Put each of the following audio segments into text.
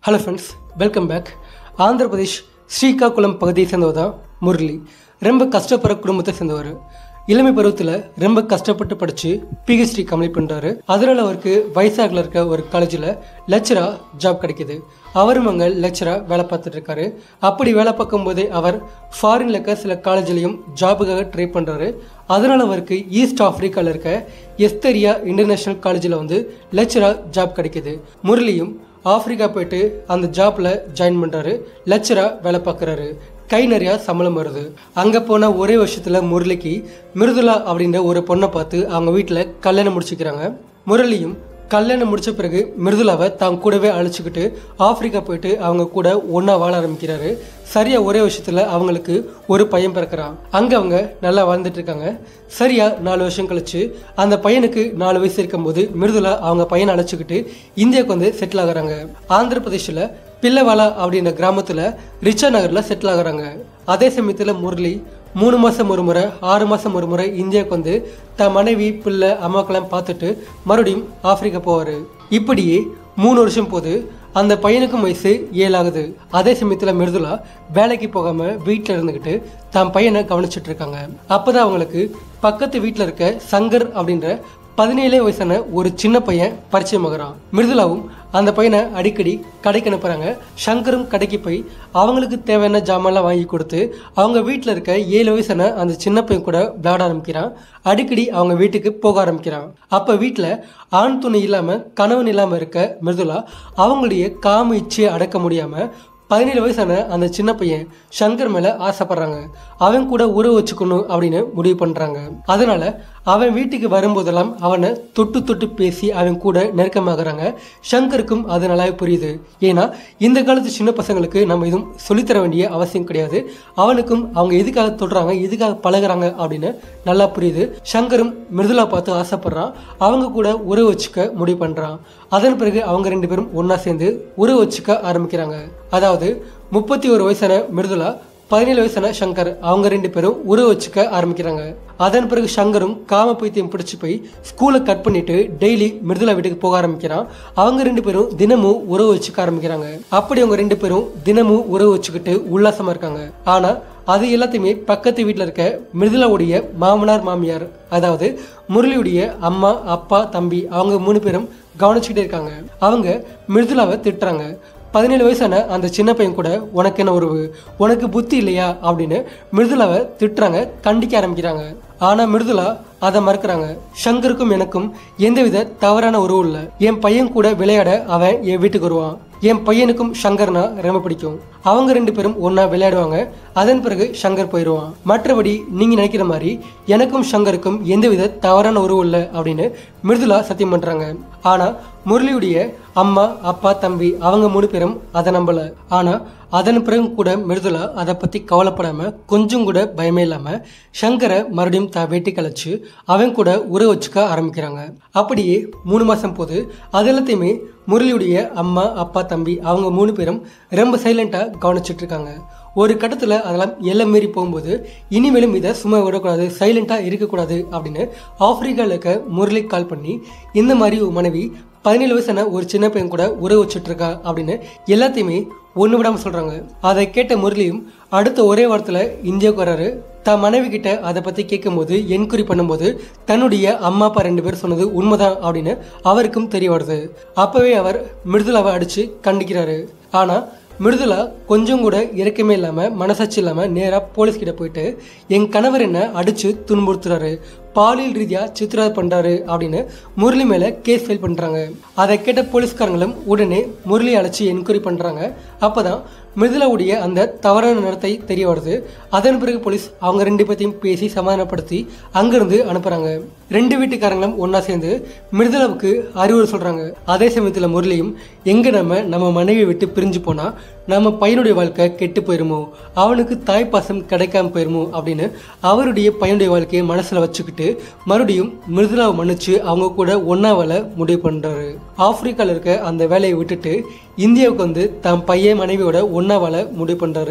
hello friends welcome back Andhra Pradesh Srikakulam பகுதியை சேர்ந்தவர் தான் முரளி ரொம்ப கஷ்டப்படுற குடும்பத்தை சேர்ந்தவர் இளமை பருவத்தில் ரொம்ப கஷ்டப்பட்டு படித்து பிஹெச்டி கம்ப்ளீட் பண்ணுறாரு அதனால் அவருக்கு வைசாகில் இருக்க ஒரு காலேஜில் லெக்சராக ஜாப் கிடைக்கிது அவரும் அங்கே லெக்சராக வேலை பார்த்துட்டு இருக்காரு அப்படி வேலை பார்க்கும்போதே அவர் ஃபாரின்ல இருக்க சில காலேஜ்லேயும் ஜாபுக்காக ட்ரை பண்ணுறாரு அதனால் அவருக்கு ஈஸ்ட் ஆஃப்ரிக்காவில் இருக்க எஸ்தரியா இன்டர்நேஷ்னல் காலேஜில் வந்து லெக்சராக ஜாப் கிடைக்கிது முரளியும் ஆப்பிரிக்கா போயிட்டு அந்த ஜாப்ல ஜாயின் பண்றாரு லெக்சரா வேலை பார்க்குறாரு கை நிறையா சம்பளம் வருது அங்கே போன ஒரே வருஷத்துல முரளிக்கு மிருதுலா அப்படின்ற ஒரு பொண்ணை பார்த்து அவங்க வீட்டில் கல்யாணம் முடிச்சுக்கிறாங்க முரளியும் கல்யாணம் முடிச்ச பிறகு மிருதுலாவை தான் கூடவே அழைச்சிக்கிட்டு ஆப்பிரிக்கா போயிட்டு அவங்க கூட ஒன்றா வாழ ஆரம்பிக்கிறாரு சரியா ஒரே வருஷத்துல அவங்களுக்கு ஒரு பையன் பிறக்கிறான் அங்க அவங்க நல்லா வாழ்ந்துட்டு இருக்காங்க சரியா நாலு வருஷம் கழிச்சு அந்த பையனுக்கு நாலு வயசு இருக்கும்போது மிருதுலா அவங்க பையனை அழைச்சிக்கிட்டு இந்தியாவுக்கு வந்து செட்டில் ஆகுறாங்க ஆந்திர பிரதேஷ்ல பில்லவாலா அப்படின்ற கிராமத்துல ரிச்சா நகர்ல செட்டில் ஆகுறாங்க அதே சமயத்துல முரளி மூணு மாசம் ஒரு முறை ஆறு மாசம் ஒரு முறை இந்தியாவுக்கு வந்து தன் மனைவி பிள்ளை அம்மாக்கெல்லாம் பார்த்துட்டு மறுபடியும் ஆப்பிரிக்கா போவாரு இப்படியே மூணு வருஷம் போது அந்த பையனுக்கும் வயசு ஏழாகுது அதே சமயத்தில் மிருதுலா வேலைக்கு போகாம வீட்டில் இருந்துக்கிட்டு தன் பையனை கவனிச்சிட்டு இருக்காங்க அப்பதான் அவங்களுக்கு பக்கத்து வீட்டில் இருக்க சங்கர் அப்படின்ற பதினேழே வயசான ஒரு சின்ன பையன் பரிச்சயமாகறான் மிருதுலாவும் அந்த பையனை அடிக்கடி கடைக்கு அனுப்புறாங்க சங்கரும் கடைக்கு போய் அவங்களுக்கு தேவையான ஜாமான்லாம் வாங்கி கொடுத்து அவங்க வீட்டில் இருக்க ஏழு வயசான அந்த சின்ன பையன் கூட விளையாட ஆரம்பிக்கிறான் அடிக்கடி அவங்க வீட்டுக்கு போக ஆரம்பிக்கிறான் அப்போ வீட்டில் ஆண் துணை இல்லாமல் கணவன் இல்லாமல் இருக்க மிருதுலா அவங்களுடைய காம இச்சையை அடக்க முடியாமல் பதினேழு வயசான அந்த சின்ன பையன் சங்கர் மேல ஆசைப்படுறாங்க அவன் கூட உறவு வச்சுக்கணும் அப்படின்னு முடிவு பண்றாங்க அதனால அவன் வீட்டுக்கு வரும்போதெல்லாம் அவனை தொட்டு தொட்டு பேசி அவன் கூட நெருக்கமாகறாங்க சங்கருக்கும் அது நல்லாவே புரியுது ஏன்னா இந்த காலத்து சின்ன பசங்களுக்கு நம்ம எதுவும் சொல்லித்தர வேண்டிய அவசியம் கிடையாது அவனுக்கும் அவங்க எதுக்காக தொடுறாங்க எதுக்காக பழகுறாங்க அப்படின்னு நல்லா புரியுது சங்கரும் மிருதுலா பார்த்து ஆசைப்படுறான் அவங்க கூட உறவு வச்சுக்க முடிவு பண்றான் அதன் பிறகு அவங்க ரெண்டு பேரும் ஒண்ணா சேர்ந்து உறவு வச்சுக்க ஆரம்பிக்கிறாங்க அதாவது முப்பத்தி ஒரு வயசான மிருதுலா பதினேழு வயசான சங்கர் அவங்க ரெண்டு பேரும் உறவு வச்சுக்க ஆரம்பிக்கிறாங்க அதன் பிறகு சங்கரும் காம பைத்தியம் பிடிச்சு போய் ஸ்கூலை கட் பண்ணிட்டு டெய்லி மிருதுலா வீட்டுக்கு போக ஆரம்பிக்கிறான் அவங்க ரெண்டு பேரும் தினமும் உறவு வச்சுக்க ஆரம்பிக்கிறாங்க அப்படி அவங்க ரெண்டு பேரும் தினமும் உறவு வச்சுக்கிட்டு உல்லாசமா இருக்காங்க ஆனா அது எல்லாத்தையுமே பக்கத்து வீட்டில் இருக்க மிருதுலாவுடைய மாமனார் மாமியார் அதாவது முரளியுடைய அம்மா அப்பா தம்பி அவங்க மூணு பேரும் கவனிச்சுக்கிட்டே இருக்காங்க அவங்க மிருதுலாவை திட்டுறாங்க பதினேழு வயசான அந்த சின்ன பையன் கூட உனக்கு என்ன உறவு உனக்கு புத்தி இல்லையா அப்படின்னு மிருதுலாவை திட்டுறாங்க கண்டிக்க ஆரம்பிக்கிறாங்க ஆனா மிருதுலா அதை மறுக்கிறாங்க சங்கருக்கும் எனக்கும் எந்தவித தவறான உறவு இல்லை என் பையன் கூட விளையாட அவன் என் வீட்டுக்கு வருவான் என் பையனுக்கும் சங்கர்னா ரொம்ப பிடிக்கும் அவங்க ரெண்டு பேரும் ஒன்னா விளையாடுவாங்க அதன் பிறகு சங்கர் போயிடுவான் மற்றபடி நீங்க நினைக்கிற மாதிரி எனக்கும் சங்கருக்கும் எந்தவித தவறான உறவு இல்லை அப்படின்னு மிருதுலா சத்தியம் பண்றாங்க ஆனா முரளியுடைய அம்மா அப்பா தம்பி அவங்க மூணு பேரும் அதை நம்பல ஆனா அதன் பிறகு கூட மிருதுலா அதை பத்தி கவலைப்படாம கொஞ்சம் கூட பயமே இல்லாம சங்கரை மறுபடியும் தான் வெட்டி கழிச்சு அவன் கூட உறவு வச்சுக்க ஆரம்பிக்கிறாங்க அப்படியே மூணு மாசம் போது அது எல்லாத்தையுமே முரளியுடைய அம்மா அப்பா தம்பி அவங்க மூணு பேரும் ரொம்ப சைலண்டா கவனிச்சிட்டு இருக்காங்க ஒரு கட்டத்தில் அதெல்லாம் எல்லை மீறி போகும்போது இனிமேலும் இதை சும்மா விடக்கூடாது சைலண்டாக இருக்கக்கூடாது அப்படின்னு ஆப்பிரிக்காவில் இருக்க முரளி கால் பண்ணி இந்த மாதிரி ஒரு மனைவி பதினேழு வயசான ஒரு சின்ன பையன் கூட உறவு வச்சுட்டு இருக்கா அப்படின்னு எல்லாத்தையுமே ஒன்று விடாமல் சொல்கிறாங்க அதை கேட்ட முரளியும் அடுத்த ஒரே வாரத்தில் இந்தியாவுக்கு வர்றாரு தான் மனைவி கிட்ட அதை பற்றி கேட்கும்போது என்கொயரி பண்ணும்போது தன்னுடைய அம்மா அப்பா ரெண்டு பேர் சொன்னது உண்மைதான் அப்படின்னு அவருக்கும் தெரிய வருது அப்போவே அவர் மிருதுலாவை அடித்து கண்டிக்கிறாரு ஆனால் மிருதுலா கொஞ்சம் கூட இறக்கமே இல்லாமல் மனசாட்சி இல்லாமல் நேராக போலீஸ் கிட்ட போயிட்டு என் கணவர் என்ன அடித்து துன்புறுத்துறாரு பாலியல் ரீதியாக சித்திரவதை பண்ணுறாரு அப்படின்னு முரளி மேலே கேஸ் ஃபைல் பண்ணுறாங்க அதை கேட்ட போலீஸ்காரங்களும் உடனே முரளி அழைச்சி என்கொயரி பண்ணுறாங்க அப்போ தான் மிருதுலாவுடைய அந்த தவறான நடத்தை தெரிய வருது அதன் பிறகு போலீஸ் அவங்க ரெண்டு பேர்த்தையும் பேசி சமாதானப்படுத்தி அங்கிருந்து அனுப்புறாங்க ரெண்டு வீட்டுக்காரங்களும் ஒன்றா சேர்ந்து மிருதுலாவுக்கு அறிவுரை சொல்கிறாங்க அதே சமயத்தில் முரளியும் எங்கே நம்ம நம்ம மனைவியை விட்டு பிரிஞ்சு போனால் நம்ம பையனுடைய வாழ்க்கை கெட்டு போயிருமோ அவனுக்கு தாய் பாசம் கிடைக்காம போயிருமோ அப்படின்னு அவருடைய பையனுடைய வாழ்க்கையை மனசில் வச்சுக்கிட்டு மறுபடியும் மிருதுலாவை மன்னிச்சு அவங்க கூட ஒன்றா வேலை முடிவு பண்ணுறாரு ஆப்பிரிக்காவில் இருக்க அந்த வேலையை விட்டுட்டு இந்தியாவுக்கு வந்து தன் பையன் மனைவியோட ஒன்றா வாழ முடிவு பண்ணுறாரு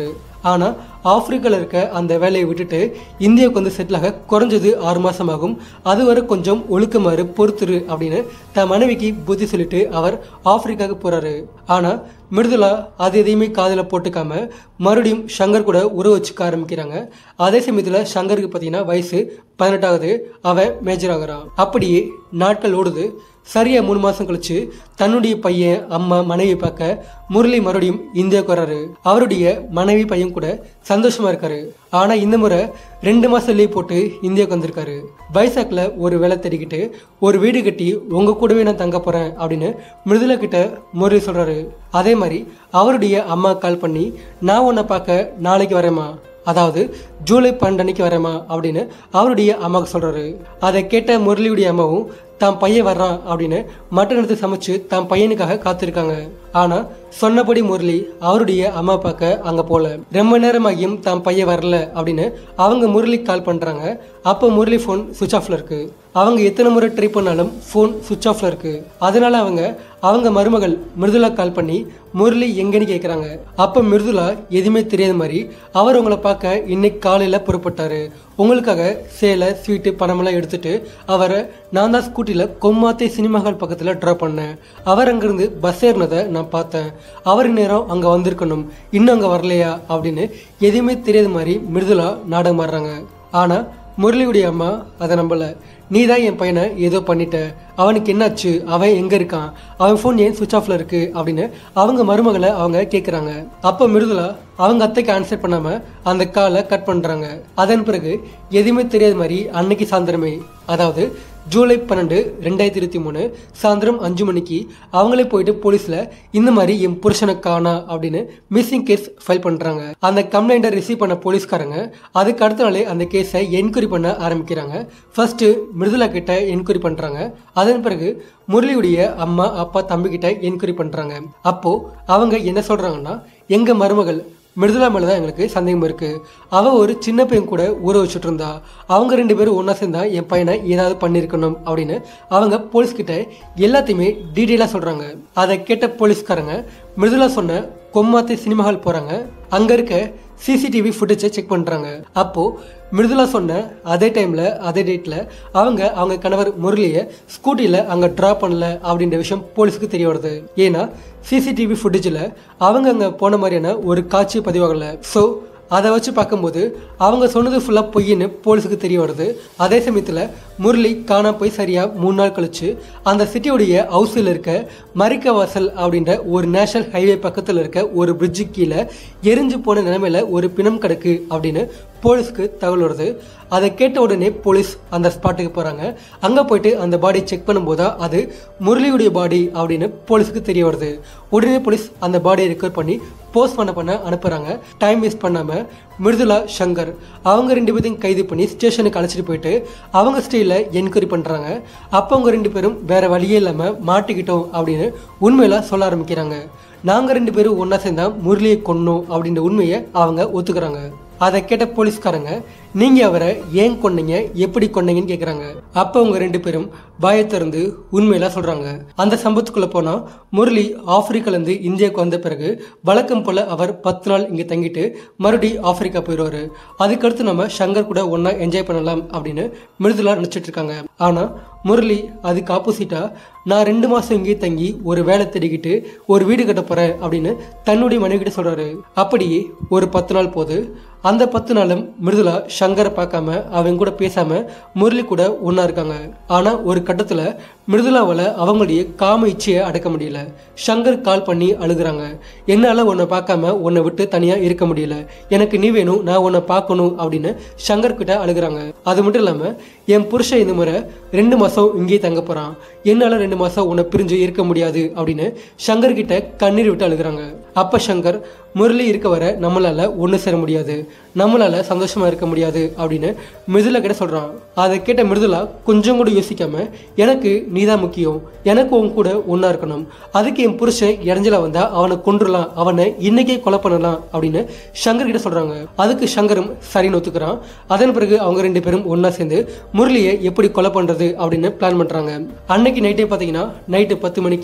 ஆனால் ஆப்பிரிக்காவில் இருக்க அந்த வேலையை விட்டுட்டு இந்தியாவுக்கு வந்து செட்டில் ஆக குறைஞ்சது ஆறு மாதம் ஆகும் அதுவரை கொஞ்சம் ஒழுக்கமாறு பொறுத்துரு அப்படின்னு தன் மனைவிக்கு புத்தி சொல்லிட்டு அவர் ஆப்பிரிக்காவுக்கு போகிறாரு ஆனால் மிருதுலா அது எதையுமே காதில் போட்டுக்காம மறுபடியும் சங்கர் கூட உறவு வச்சுக்க ஆரம்பிக்கிறாங்க அதே சமயத்தில் சங்கருக்கு பார்த்தீங்கன்னா வயசு பதினெட்டாவது அவன் மேஜர் ஆகிறான் அப்படியே நாட்கள் ஓடுது சரியா மூணு மாசம் கழிச்சு தன்னுடைய பையன் அம்மா மனைவி பார்க்க முரளி மறுபடியும் இந்தியாவுக்கு வர்றாரு அவருடைய மனைவி பையன் கூட சந்தோஷமா இருக்காரு ஆனா இந்த முறை ரெண்டு மாசம் லீவ் போட்டு இந்தியாவுக்கு வந்திருக்காரு பைசாக்ல ஒரு வேலை தேடிக்கிட்டு ஒரு வீடு கட்டி உங்க கூடவே நான் தங்க போறேன் அப்படின்னு மிருதுலா கிட்ட முரளி சொல்றாரு அதே மாதிரி அவருடைய அம்மா கால் பண்ணி நான் உன்னை பார்க்க நாளைக்கு வரேம்மா அதாவது ஜூலை பன்னெண்டு அன்னைக்கு வரேம்மா அப்படின்னு அவருடைய அம்மாவுக்கு சொல்றாரு அதை கேட்ட முரளியுடைய அம்மாவும் தான் பையன் வர்றான் அப்படின்னு மட்டன் எடுத்து சமைச்சு தான் பையனுக்காக காத்திருக்காங்க ஆனா சொன்னபடி முரளி அவருடைய அம்மா பார்க்க அங்க போல ரொம்ப நேரமாகியும் தான் பையன் வரல அப்படின்னு அவங்க முரளி கால் பண்றாங்க அப்போ முரளி ஃபோன் சுவிச் ஆஃப்ல இருக்கு அவங்க எத்தனை முறை ட்ரை பண்ணாலும் ஃபோன் சுவிச் ஆஃப்ல இருக்கு அதனால அவங்க அவங்க மருமகள் மிருதுலா கால் பண்ணி முரளி எங்கன்னு கேட்குறாங்க அப்போ மிருதுலா எதுவுமே தெரியாத மாதிரி அவர் உங்களை பார்க்க இன்னைக்கு காலையில் புறப்பட்டாரு உங்களுக்காக சேலை ஸ்வீட்டு பணமெல்லாம் எடுத்துட்டு அவரை நான் தான் ஸ்கூட்டியில் கொம்மாத்தை சினிமா ஹால் பக்கத்தில் ட்ராப் பண்ணேன் அவர் அங்கேருந்து பஸ் ஏறினதை நான் பார்த்தேன் அவர் நேரம் அங்கே வந்திருக்கணும் இன்னும் அங்கே வரலையா அப்படின்னு எதுவுமே தெரியாத மாதிரி மிருதுலா நாடகம் ஆடுறாங்க ஆனால் முரளியுடைய அம்மா அதை நம்பலை நீ தான் என் பையனை ஏதோ பண்ணிட்ட அவனுக்கு என்னாச்சு அவன் எங்கே இருக்கான் அவன் ஃபோன் ஏன் சுவிச் ஆஃப்ல இருக்கு அப்படின்னு அவங்க மருமகளை அவங்க கேட்குறாங்க அப்போ மிருதுலா அவங்க அத்தைக்கு ஆன்சர் பண்ணாமல் அந்த காலை கட் பண்ணுறாங்க அதன் பிறகு எதுவுமே தெரியாத மாதிரி அன்னைக்கு சாயந்தரமே அதாவது ஜூலை பன்னெண்டு ரெண்டாயிரத்தி இருபத்தி மூணு சாயந்தரம் அஞ்சு மணிக்கு அவங்களே போயிட்டு போலீஸில் இந்த மாதிரி என் புருஷனை காணா அப்படின்னு மிஸ்ஸிங் கேஸ் ஃபைல் பண்ணுறாங்க அந்த கம்ப்ளைண்ட்டை ரிசீவ் பண்ண போலீஸ்காரங்க அதுக்கு அடுத்த நாளே அந்த கேஸை என்கொயரி பண்ண ஆரம்பிக்கிறாங்க ஃபர்ஸ்ட் மிருதுலா கிட்ட என்கொயரி பண்ணுறாங்க அதன் பிறகு முரளியுடைய அம்மா அப்பா தம்பி கிட்ட என்கொயரி பண்ணுறாங்க அப்போ அவங்க என்ன சொல்கிறாங்கன்னா எங்கள் மருமகள் மிருதுலா மேலே தான் எங்களுக்கு சந்தேகம் இருக்கு அவ ஒரு சின்ன பையன் கூட ஊற வச்சுட்டு இருந்தா அவங்க ரெண்டு பேரும் ஒன்றா சேர்ந்தா என் பையனை ஏதாவது பண்ணியிருக்கணும் அப்படின்னு அவங்க போலீஸ்கிட்ட எல்லாத்தையுமே டீட்டெயிலாக சொல்கிறாங்க அதை கேட்ட போலீஸ்காரங்க மிருதுலா சொன்ன கொம்மாத்தை சினிமா ஹால் போகிறாங்க அங்கே இருக்க சிசிடிவி ஃபுட்டேஜை செக் பண்ணுறாங்க அப்போது மிருதுலா சொன்ன அதே டைமில் அதே டேட்டில் அவங்க அவங்க கணவர் முரளியை ஸ்கூட்டியில் அங்கே ட்ராப் பண்ணல அப்படின்ற விஷயம் போலீஸுக்கு தெரிய வருது ஏன்னா சிசிடிவி ஃபுட்டேஜில் அவங்க அங்கே போன மாதிரியான ஒரு காட்சி பதிவாகலை ஸோ அதை வச்சு பார்க்கும்போது அவங்க சொன்னது ஃபுல்லாக பொய்ன்னு போலீஸுக்கு தெரிய வருது அதே சமயத்தில் முரளி காணா போய் சரியாக மூணு நாள் கழிச்சு அந்த சிட்டியுடைய ஹவுஸில் இருக்க மரிக்க வாசல் அப்படின்ற ஒரு நேஷனல் ஹைவே பக்கத்தில் இருக்க ஒரு பிரிட்ஜு கீழே எரிஞ்சு போன நிலைமையில ஒரு பிணம் கிடக்கு அப்படின்னு போலீஸ்க்கு தகவல் வருது அதை கேட்ட உடனே போலீஸ் அந்த ஸ்பாட்டுக்கு போகிறாங்க அங்கே போயிட்டு அந்த பாடி செக் பண்ணும்போது அது முரளியுடைய பாடி அப்படின்னு போலீஸுக்கு தெரிய வருது உடனே போலீஸ் அந்த பாடியை ரெக்கவர் பண்ணி போஸ்ட் பண்ண பண்ண அனுப்புகிறாங்க டைம் வேஸ்ட் பண்ணாமல் மிருதுலா சங்கர் அவங்க ரெண்டு பேரையும் கைது பண்ணி ஸ்டேஷனுக்கு அழைச்சிட்டு போயிட்டு அவங்க ஸ்டேயில் என்கொயரி பண்ணுறாங்க அப்போ அவங்க ரெண்டு பேரும் வேற வழியே இல்லாமல் மாட்டிக்கிட்டோம் அப்படின்னு உண்மையில சொல்ல ஆரம்பிக்கிறாங்க நாங்கள் ரெண்டு பேரும் ஒன்றா சேர்ந்தா முரளியை கொன்னோம் அப்படின்ற உண்மையை அவங்க ஒத்துக்கிறாங்க அதை கேட்ட போலீஸ்காரங்க நீங்க அவரை ஏன் கொன்னீங்க எப்படி கொன்னீங்கன்னு கேக்குறாங்க அப்ப அவங்க ரெண்டு பேரும் பயத்திறந்து உண்மையெல்லாம் சொல்றாங்க அந்த சம்பவத்துக்குள்ள போனா முரளி ஆப்பிரிக்கால இருந்து இந்தியாவுக்கு வந்த பிறகு வழக்கம் போல அவர் பத்து நாள் இங்க தங்கிட்டு மறுபடி ஆப்பிரிக்கா போயிடுவாரு அதுக்கடுத்து நம்ம சங்கர் கூட ஒண்ணா என்ஜாய் பண்ணலாம் அப்படின்னு மிருதுலா நினைச்சிட்டு இருக்காங்க ஆனா முரளி அதுக்கு ஆப்போசிட்டா நான் ரெண்டு மாசம் இங்கேயே தங்கி ஒரு வேலை தேடிக்கிட்டு ஒரு வீடு கட்ட போறேன் அப்படின்னு தன்னுடைய மனைவி கிட்ட சொல்றாரு அப்படியே ஒரு பத்து நாள் போது அந்த பத்து நாளும் மிருதுலா சங்கரை பார்க்காம அவங்க கூட பேசாம முரளி கூட ஒண்ணா இருக்காங்க ஆனா ஒரு கட்டத்துல மிருதுலாவால அவங்களுடைய காம இச்சையை அடக்க முடியல சங்கர் கால் பண்ணி அழுகுறாங்க என்னால உன்னை பார்க்காம உன்னை விட்டு தனியா இருக்க முடியல எனக்கு நீ வேணும் நான் உன்னை பார்க்கணும் அப்படின்னு சங்கர் கிட்ட அழுகுறாங்க அது மட்டும் இல்லாம என் புருஷன் இந்த முறை ரெண்டு மாசம் இங்கேயே தங்க போறான் என்னால ரெண்டு மாசம் உன்னை பிரிஞ்சு இருக்க முடியாது அப்படின்னு சங்கர் கிட்ட கண்ணீர் விட்டு அழுகுறாங்க அப்ப சங்கர் முரளி இருக்க வர நம்மளால ஒன்று சேர முடியாது நம்மளால சந்தோஷமா இருக்க முடியாது அப்படின்னு மிருதுலா கிட்ட சொல்றான் அதை கேட்ட மிருதுலா கொஞ்சம் கூட யோசிக்காம எனக்கு நீதான் முக்கியம் எனக்கு உன் கூட ஒன்றா இருக்கணும் அதுக்கு என் புருஷன் இடைஞ்சல வந்தா அவனை கொன்றுலாம் அவனை இன்னைக்கே கொலை பண்ணலாம் அப்படின்னு சங்கர் கிட்ட சொல்றாங்க அதுக்கு சங்கரும் சரின்னு ஒத்துக்கிறான் அதன் பிறகு அவங்க ரெண்டு பேரும் ஒண்ணா சேர்ந்து முரளியை எப்படி கொலை பண்றது அப்படின்னு பிளான் பண்றாங்க அன்னைக்கு நைட்டே பார்த்தீங்கன்னா நைட்டு பத்து மணிக்கு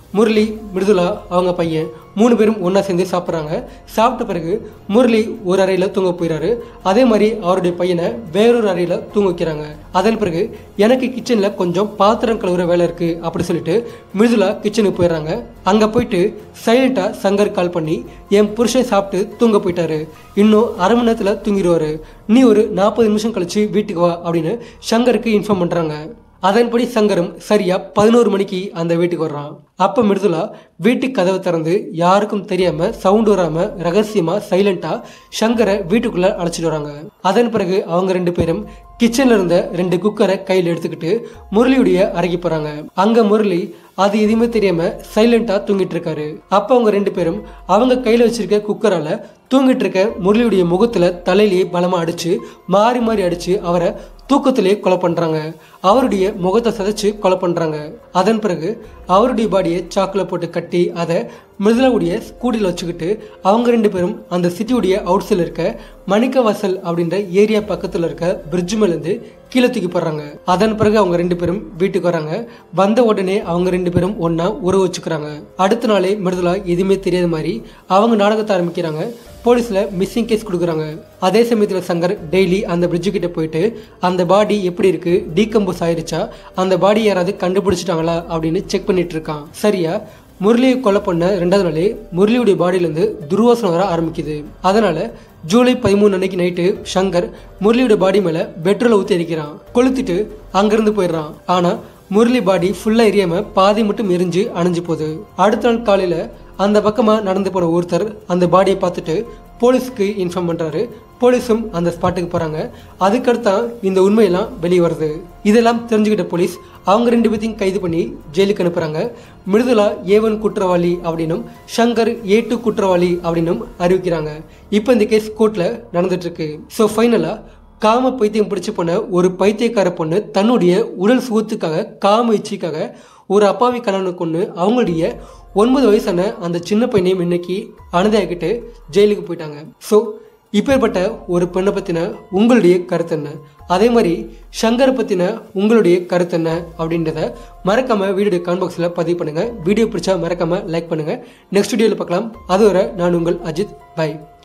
முரளி மிருதுலா அவங்க பையன் மூணு பேரும் ஒன்றா சேர்ந்து சாப்பிட்றாங்க சாப்பிட்ட பிறகு முரளி ஒரு அறையில் தூங்க போயிடுறாரு அதே மாதிரி அவருடைய பையனை வேறொரு அறையில் தூங்க வைக்கிறாங்க அதன் பிறகு எனக்கு கிச்சனில் கொஞ்சம் பாத்திரம் கழுவுற வேலை இருக்குது அப்படி சொல்லிட்டு மிருதுலா கிச்சனுக்கு போயிடுறாங்க அங்கே போயிட்டு சைலண்ட்டாக சங்கர் கால் பண்ணி என் புருஷன் சாப்பிட்டு தூங்க போயிட்டாரு இன்னும் அரை மணி நேரத்தில் தூங்கிடுவாரு நீ ஒரு நாற்பது நிமிஷம் கழிச்சு வீட்டுக்கு வா அப்படின்னு சங்கருக்கு இன்ஃபார்ம் பண்ணுறாங்க அதன்படி சங்கரும் சரியா பதினோரு மணிக்கு அந்த வீட்டுக்கு வர்றான் அப்ப மிருதுலா வீட்டுக்கு கதவை திறந்து யாருக்கும் தெரியாம சவுண்ட் வராம ரகசியமா சைலண்டா சங்கரை வீட்டுக்குள்ள அழைச்சிட்டு வராங்க அதன் பிறகு அவங்க ரெண்டு பேரும் கிச்சன்ல இருந்த ரெண்டு குக்கரை கையில் எடுத்துக்கிட்டு முரளியுடைய அறைக்கு போறாங்க அங்க முரளி அது எதுவுமே தெரியாம சைலண்டா தூங்கிட்டு இருக்காரு அப்ப அவங்க ரெண்டு பேரும் அவங்க கையில வச்சிருக்க குக்கரால தூங்கிட்டு இருக்க முரளியுடைய முகத்துல தலையிலேயே பலமா அடிச்சு மாறி மாறி அடிச்சு அவரை தூக்கத்திலே கொலை பண்றாங்க அவருடைய முகத்தை சதைச்சு கொலை பண்றாங்க அதன் பிறகு அவருடைய பாடியை சாக்கில் போட்டு கட்டி அதை மிருதுலாவுடைய ஸ்கூட்டியில் வச்சுக்கிட்டு அவங்க ரெண்டு பேரும் அந்த சிட்டியுடைய அவுட் சைடில் இருக்க மணிக்கவாசல் அப்படின்ற ஏரியா பக்கத்தில் இருக்க பிரிட்ஜ் மேலேருந்து கீழே தூக்கி போடுறாங்க அதன் பிறகு அவங்க ரெண்டு பேரும் வீட்டுக்கு வராங்க வந்த உடனே அவங்க ரெண்டு பேரும் ஒன்றா உறவு வச்சுக்கிறாங்க அடுத்த நாளே மிருதுலா எதுவுமே தெரியாத மாதிரி அவங்க நாடகத்தை ஆரம்பிக்கிறாங்க போலீஸில் மிஸ்ஸிங் கேஸ் கொடுக்குறாங்க அதே சமயத்தில் சங்கர் டெய்லி அந்த பிரிட்ஜு கிட்ட போயிட்டு அந்த பாடி எப்படி இருக்கு டீகம்போஸ் ஆயிருச்சா அந்த பாடி யாராவது கண்டுபிடிச்சிட்டாங்களா அப்படின்னு செக் பண்ணிட்டு இருக்கான் சரியா முரளியை கொலை பண்ண ரெண்டாவது நாளே முரளியுடைய பாடியிலேருந்து துர்வாசனம் வர ஆரம்பிக்குது அதனால ஜூலை பதிமூணு அன்னைக்கு நைட்டு சங்கர் முரளியோட பாடி மேலே பெட்ரோலை ஊற்றி அடிக்கிறான் கொளுத்திட்டு அங்கேருந்து போயிடுறான் ஆனால் முரளி பாடி ஃபுல்லாக எரியாம பாதி மட்டும் எரிஞ்சு அணைஞ்சு போகுது அடுத்த நாள் காலையில் அந்த பக்கமாக நடந்து போன ஒருத்தர் அந்த பாடியை பார்த்துட்டு போலீஸ்க்கு இன்ஃபார்ம் பண்ணுறாரு போலீஸும் அந்த ஸ்பாட்டுக்கு போகிறாங்க அதுக்கடுத்தான் இந்த உண்மையெல்லாம் வெளியே வருது இதெல்லாம் தெரிஞ்சுக்கிட்ட போலீஸ் அவங்க ரெண்டு பேத்தையும் கைது பண்ணி ஜெயிலுக்கு அனுப்புகிறாங்க மிருதுலா ஏ ஒன் குற்றவாளி அப்படின்னும் சங்கர் ஏ டூ குற்றவாளி அப்படின்னும் அறிவிக்கிறாங்க இப்போ இந்த கேஸ் கோர்ட்டில் நடந்துட்டுருக்கு ஸோ ஃபைனலாக காம பைத்தியம் பிடிச்சு போன ஒரு பைத்தியக்கார பொண்ணு தன்னுடைய உடல் சுகத்துக்காக காம இச்சைக்காக ஒரு அப்பாவி கணவனை கொண்டு அவங்களுடைய ஒன்பது வயசான அந்த சின்ன பையனையும் இன்னைக்கு அனதையாக்கிட்டு ஜெயிலுக்கு போயிட்டாங்க ஸோ இப்பேற்பட்ட ஒரு பெண்ணை பற்றின உங்களுடைய கருத்து என்ன அதே மாதிரி சங்கரை பற்றின உங்களுடைய கருத்து என்ன அப்படின்றத மறக்காமல் வீடியோ கான் பாக்ஸில் பதிவு பண்ணுங்கள் வீடியோ பிடிச்சா மறக்காமல் லைக் பண்ணுங்கள் நெக்ஸ்ட் வீடியோவில் பார்க்கலாம் அதுவரை நான் உங்கள் அஜித் பை